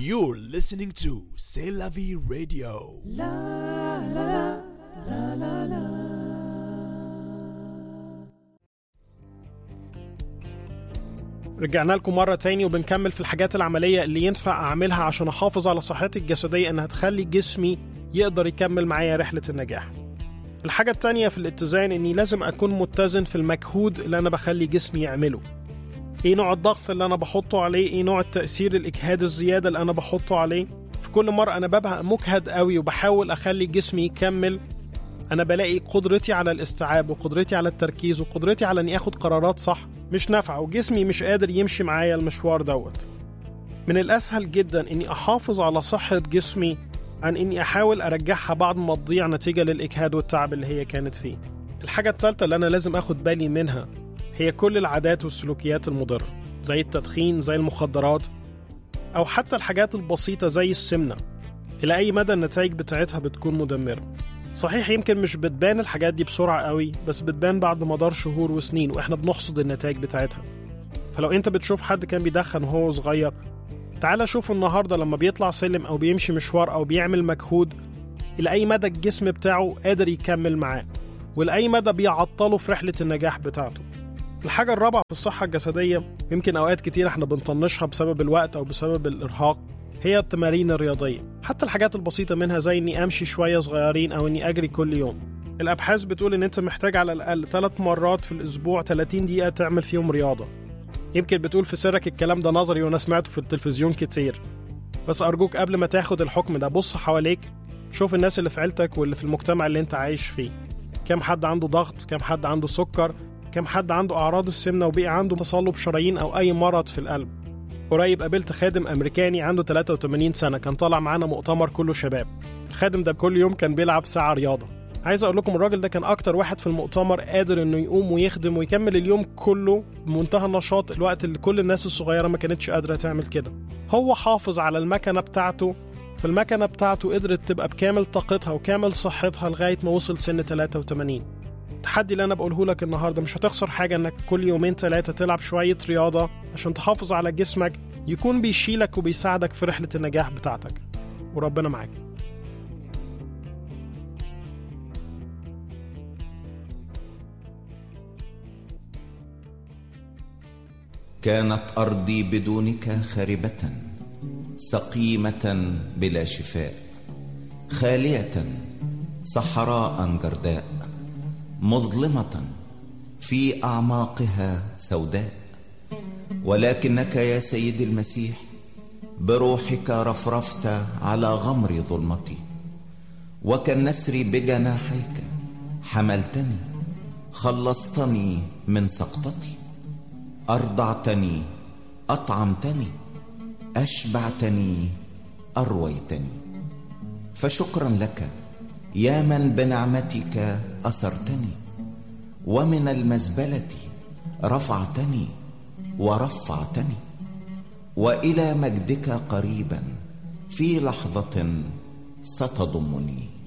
You're listening to C'est la vie radio. رجعنا لكم مرة تاني وبنكمل في الحاجات العملية اللي ينفع أعملها عشان أحافظ على صحتي الجسدية إنها تخلي جسمي يقدر يكمل معايا رحلة النجاح. الحاجة التانية في الاتزان إني لازم أكون متزن في المجهود اللي أنا بخلي جسمي يعمله. إيه نوع الضغط اللي أنا بحطه عليه؟ إيه نوع التأثير الإجهاد الزيادة اللي أنا بحطه عليه؟ في كل مرة أنا ببقى مجهد قوي وبحاول أخلي جسمي يكمل انا بلاقي قدرتي على الاستيعاب وقدرتي على التركيز وقدرتي على اني اخد قرارات صح مش نافعه وجسمي مش قادر يمشي معايا المشوار دوت من الاسهل جدا اني احافظ على صحه جسمي عن اني احاول ارجعها بعد ما تضيع نتيجه للاجهاد والتعب اللي هي كانت فيه الحاجه الثالثه اللي انا لازم اخد بالي منها هي كل العادات والسلوكيات المضره زي التدخين زي المخدرات او حتى الحاجات البسيطه زي السمنه الى اي مدى النتائج بتاعتها بتكون مدمره صحيح يمكن مش بتبان الحاجات دي بسرعة قوي بس بتبان بعد مدار شهور وسنين واحنا بنحصد النتائج بتاعتها فلو انت بتشوف حد كان بيدخن وهو صغير تعالى شوفه النهاردة لما بيطلع سلم أو بيمشي مشوار أو بيعمل مجهود لأي مدى الجسم بتاعه قادر يكمل معاه ولأي مدى بيعطله في رحلة النجاح بتاعته الحاجة الرابعة في الصحة الجسدية يمكن أوقات كتير احنا بنطنشها بسبب الوقت أو بسبب الإرهاق هي التمارين الرياضية حتى الحاجات البسيطة منها زي إني أمشي شوية صغيرين أو إني أجري كل يوم الأبحاث بتقول إن أنت محتاج على الأقل ثلاث مرات في الأسبوع 30 دقيقة تعمل فيهم رياضة يمكن بتقول في سرك الكلام ده نظري وأنا سمعته في التلفزيون كتير بس أرجوك قبل ما تاخد الحكم ده بص حواليك شوف الناس اللي في عيلتك واللي في المجتمع اللي أنت عايش فيه كم حد عنده ضغط كم حد عنده سكر كم حد عنده أعراض السمنة وبقي عنده تصلب شرايين أو أي مرض في القلب قريب قابلت خادم امريكاني عنده 83 سنه كان طالع معانا مؤتمر كله شباب الخادم ده كل يوم كان بيلعب ساعه رياضه عايز اقول لكم الراجل ده كان اكتر واحد في المؤتمر قادر انه يقوم ويخدم ويكمل اليوم كله بمنتهى النشاط الوقت اللي كل الناس الصغيره ما كانتش قادره تعمل كده هو حافظ على المكنه بتاعته فالمكنه بتاعته قدرت تبقى بكامل طاقتها وكامل صحتها لغايه ما وصل سن 83 التحدي اللي انا بقوله لك النهارده مش هتخسر حاجه انك كل يومين ثلاثه تلعب شويه رياضه عشان تحافظ على جسمك يكون بيشيلك وبيساعدك في رحله النجاح بتاعتك وربنا معاك كانت ارضي بدونك خاربه سقيمه بلا شفاء خاليه صحراء جرداء مظلمه في اعماقها سوداء ولكنك يا سيدي المسيح بروحك رفرفت على غمر ظلمتي وكالنسر بجناحيك حملتني خلصتني من سقطتي ارضعتني اطعمتني اشبعتني ارويتني فشكرا لك يا من بنعمتك اسرتني ومن المزبله رفعتني ورفعتني والى مجدك قريبا في لحظه ستضمني